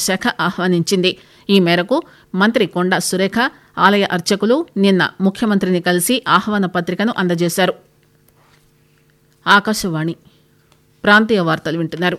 శాఖ ఆహ్వానించింది ఈ మేరకు మంత్రి కొండా సురేఖ ఆలయ అర్చకులు నిన్న ముఖ్యమంత్రిని కలిసి ఆహ్వాన పత్రికను అందజేశారు ఆకాశవాణి ప్రాంతీయ వార్తలు వింటున్నారు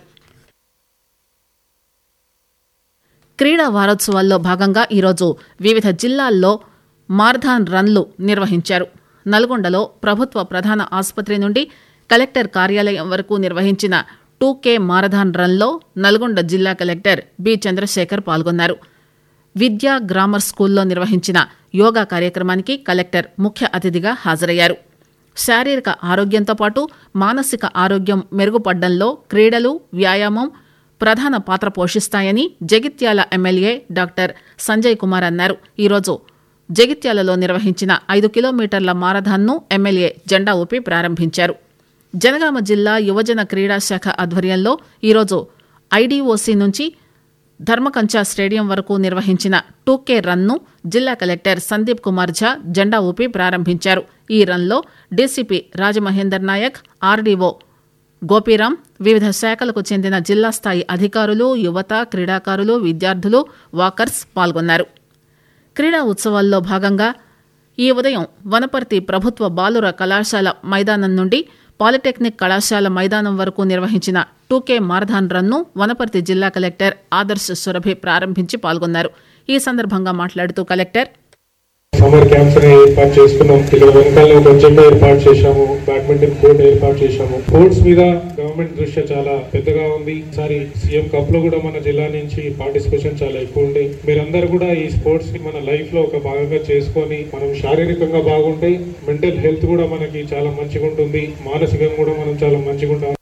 క్రీడా వారోత్సవాల్లో భాగంగా ఈరోజు వివిధ జిల్లాల్లో మారథాన్ రన్లు నిర్వహించారు నల్గొండలో ప్రభుత్వ ప్రధాన ఆసుపత్రి నుండి కలెక్టర్ కార్యాలయం వరకు నిర్వహించిన టూ కే మారథాన్ రన్లో నల్గొండ జిల్లా కలెక్టర్ బి చంద్రశేఖర్ పాల్గొన్నారు విద్యా గ్రామర్ స్కూల్లో నిర్వహించిన యోగా కార్యక్రమానికి కలెక్టర్ ముఖ్య అతిథిగా హాజరయ్యారు శారీరక ఆరోగ్యంతో పాటు మానసిక ఆరోగ్యం మెరుగుపడ్డంలో క్రీడలు వ్యాయామం ప్రధాన పాత్ర పోషిస్తాయని జగిత్యాల ఎమ్మెల్యే డాక్టర్ సంజయ్ కుమార్ అన్నారు ఈరోజు జగిత్యాలలో నిర్వహించిన ఐదు కిలోమీటర్ల మారథాన్ను ఎమ్మెల్యే జెండా ఊపి ప్రారంభించారు జనగామ జిల్లా యువజన క్రీడా శాఖ ఆధ్వర్యంలో ఈరోజు ఐడీఓసీ నుంచి ధర్మకంచా స్టేడియం వరకు నిర్వహించిన టూకే రన్ను జిల్లా కలెక్టర్ సందీప్ కుమార్ ఝా జెండా ఊపి ప్రారంభించారు ఈ రన్లో డీసీపీ రాజమహేందర్ నాయక్ ఆర్డీఓ గోపీరాం వివిధ శాఖలకు చెందిన జిల్లా స్థాయి అధికారులు యువత క్రీడాకారులు విద్యార్థులు వాకర్స్ పాల్గొన్నారు క్రీడా ఉత్సవాల్లో భాగంగా ఈ ఉదయం వనపర్తి ప్రభుత్వ బాలుర కళాశాల మైదానం నుండి పాలిటెక్నిక్ కళాశాల మైదానం వరకు నిర్వహించిన టూకే మారథాన్ రన్ను వనపర్తి జిల్లా కలెక్టర్ ఆదర్శ్ సురభి ప్రారంభించి పాల్గొన్నారు ఈ సందర్భంగా మాట్లాడుతూ కలెక్టర్ సమ్మర్ క్యాంప్స్ ని ఏర్పాటు చేసుకున్నాం ఇక్కడ వెనకాల ఒక జిమ్ ఏర్పాటు చేశాము బ్యాడ్మింటన్ కోర్ట్ ఏర్పాటు చేశాము స్పోర్ట్స్ మీద గవర్నమెంట్ దృష్టి చాలా పెద్దగా ఉంది ఈసారి సీఎం కప్ లో కూడా మన జిల్లా నుంచి పార్టిసిపేషన్ చాలా ఎక్కువ ఉంది మీరందరూ కూడా ఈ స్పోర్ట్స్ ని మన లైఫ్ లో ఒక భాగంగా చేసుకొని మనం శారీరకంగా బాగుంటే మెంటల్ హెల్త్ కూడా మనకి చాలా మంచిగా ఉంటుంది మానసికంగా కూడా మనం చాలా మంచిగా ఉంటాం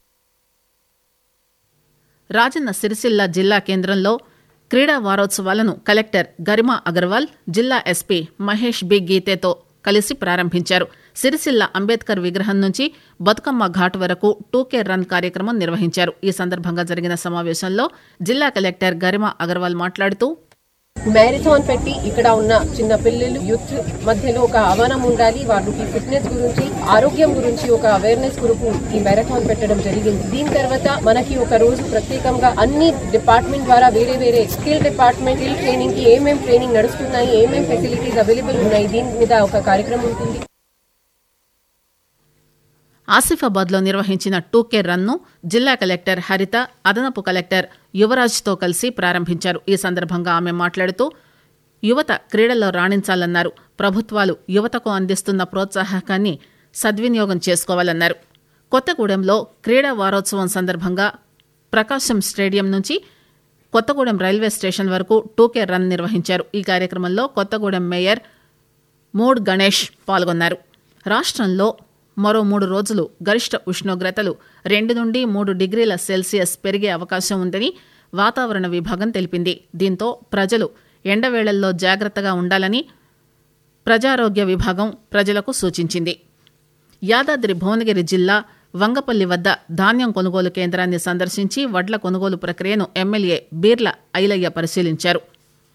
రాజన్న సిరిసిల్ల జిల్లా కేంద్రంలో క్రీడా వారోత్సవాలను కలెక్టర్ గరిమా అగర్వాల్ జిల్లా ఎస్పీ మహేష్ బి గీతేతో కలిసి ప్రారంభించారు సిరిసిల్ల అంబేద్కర్ విగ్రహం నుంచి బతుకమ్మ ఘాట్ వరకు టూకే రన్ కార్యక్రమం నిర్వహించారు ఈ సందర్భంగా జరిగిన సమావేశంలో జిల్లా కలెక్టర్ గరిమా అగర్వాల్ మాట్లాడుతూ మ్యారథాన్ పెట్టి ఇక్కడ ఉన్న చిన్న పిల్లలు యూత్ మధ్యలో ఒక ఆహ్వానం ఉండాలి వాళ్ళకి ఫిట్నెస్ గురించి ఆరోగ్యం గురించి ఒక అవేర్నెస్ కొరకు ఈ మ్యారథాన్ పెట్టడం జరిగింది దీని తర్వాత మనకి ఒక రోజు ప్రత్యేకంగా అన్ని డిపార్ట్మెంట్ ద్వారా వేరే వేరే స్కిల్ డిపార్ట్మెంట్ స్కిల్ ట్రైనింగ్ కి ఏమేం ట్రైనింగ్ నడుస్తున్నాయి ఏమేం ఫెసిలిటీస్ అవైలబుల్ ఉన్నాయి దీని మీద ఒక కార్యక్రమం ఉంటుంది ఆసిఫాబాద్లో నిర్వహించిన టూకే రన్ను జిల్లా కలెక్టర్ హరిత అదనపు కలెక్టర్ యువరాజ్తో కలిసి ప్రారంభించారు ఈ సందర్భంగా ఆమె మాట్లాడుతూ యువత క్రీడల్లో రాణించాలన్నారు ప్రభుత్వాలు యువతకు అందిస్తున్న ప్రోత్సాహకాన్ని సద్వినియోగం చేసుకోవాలన్నారు కొత్తగూడెంలో క్రీడా వారోత్సవం సందర్భంగా ప్రకాశం స్టేడియం నుంచి కొత్తగూడెం రైల్వే స్టేషన్ వరకు టూకే రన్ నిర్వహించారు ఈ కార్యక్రమంలో కొత్తగూడెం మేయర్ మూడ్ గణేష్ పాల్గొన్నారు రాష్ట్రంలో మరో మూడు రోజులు గరిష్ట ఉష్ణోగ్రతలు రెండు నుండి మూడు డిగ్రీల సెల్సియస్ పెరిగే అవకాశం ఉందని వాతావరణ విభాగం తెలిపింది దీంతో ప్రజలు ఎండవేళల్లో జాగ్రత్తగా ఉండాలని ప్రజారోగ్య విభాగం ప్రజలకు సూచించింది యాదాద్రి భువనగిరి జిల్లా వంగపల్లి వద్ద ధాన్యం కొనుగోలు కేంద్రాన్ని సందర్శించి వడ్ల కొనుగోలు ప్రక్రియను ఎమ్మెల్యే బీర్ల ఐలయ్య పరిశీలించారు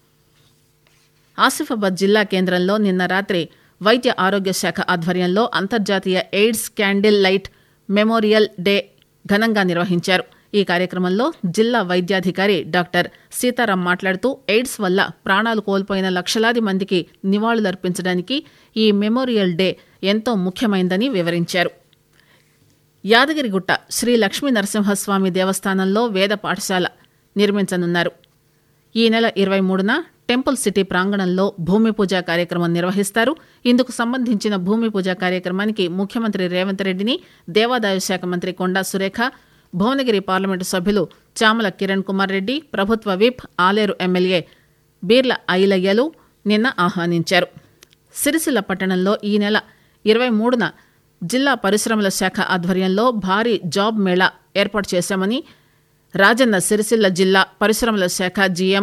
ఆసిఫాబాద్ జిల్లా కేంద్రంలో నిన్న రాత్రి వైద్య ఆరోగ్య శాఖ ఆధ్వర్యంలో అంతర్జాతీయ AIDS candle light memorial day ఘనంగా నిర్వహించారు ఈ కార్యక్రమంలో జిల్లా వైద్యాధికారి డాక్టర్ సీతారాం మాట్లాడుతూ ఎయిడ్స్ వల్ల ప్రాణాలు కోల్పోయిన లక్షలాది మందికి నివాళులర్పించడానికి ఈ మెమోరియల్ డే ఎంతో ముఖ్యమైందని వివరించారు యాదగిరిగుట్ట శ్రీ లక్ష్మీ నరసింహస్వామి దేవస్థానంలో వేద పాఠశాల నిర్మించనున్నారు ఈ నెల ఇరవై మూడున టెంపుల్ సిటీ ప్రాంగణంలో భూమి పూజ కార్యక్రమం నిర్వహిస్తారు ఇందుకు సంబంధించిన భూమి పూజ కార్యక్రమానికి ముఖ్యమంత్రి రేవంత్ రెడ్డిని దేవాదాయ శాఖ మంత్రి కొండా సురేఖ భువనగిరి పార్లమెంటు సభ్యులు చామల కిరణ్ కుమార్ రెడ్డి ప్రభుత్వ విప్ ఆలేరు ఎమ్మెల్యే బీర్ల ఐలయ్యలు నిన్న ఆహ్వానించారు సిరిసిల్ల పట్టణంలో ఈ నెల ఇరవై మూడున జిల్లా పరిశ్రమల శాఖ ఆధ్వర్యంలో భారీ జాబ్ మేళా ఏర్పాటు చేశామని రాజన్న సిరిసిల్ల జిల్లా పరిశ్రమల శాఖ జీఎం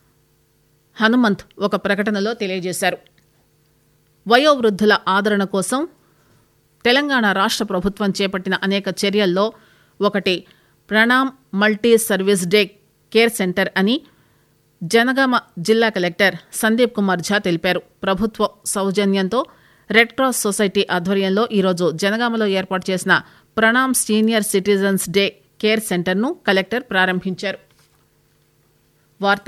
హనుమంత్ ఒక ప్రకటనలో తెలియజేశారు వయోవృద్ధుల ఆదరణ కోసం తెలంగాణ రాష్ట్ర ప్రభుత్వం చేపట్టిన అనేక చర్యల్లో ఒకటి Pranam multi service day care centre అని జనగామ జిల్లా కలెక్టర్ సందీప్ కుమార్ ఝా తెలిపారు ప్రభుత్వ సౌజన్యంతో రెడ్ క్రాస్ సొసైటీ ఆధ్వర్యంలో ఈరోజు జనగామలో ఏర్పాటు చేసిన Pranam senior citizens day care సెంటర్ను కలెక్టర్ ప్రారంభించారు వార్త